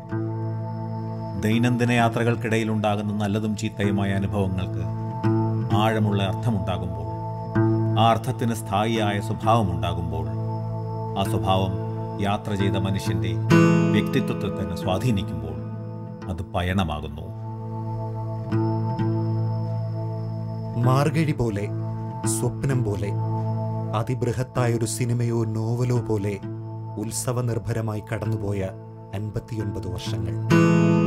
ദൈനംദിന യാത്രകൾക്കിടയിൽ ഉണ്ടാകുന്ന നല്ലതും ചീത്തയുമായ അനുഭവങ്ങൾക്ക് ആഴമുള്ള അർത്ഥമുണ്ടാകുമ്പോൾ ആ അർത്ഥത്തിന് സ്ഥായിയായ സ്വഭാവമുണ്ടാകുമ്പോൾ ആ സ്വഭാവം യാത്ര ചെയ്ത മനുഷ്യന്റെ വ്യക്തിത്വത്തെ തന്നെ സ്വാധീനിക്കുമ്പോൾ അത് പയണമാകുന്നു മാർഗഴി പോലെ സ്വപ്നം പോലെ അതിബൃഹത്തായൊരു സിനിമയോ നോവലോ പോലെ ഉത്സവനിർഭരമായി കടന്നുപോയ അൻപത്തിയൊൻപത് വർഷങ്ങൾ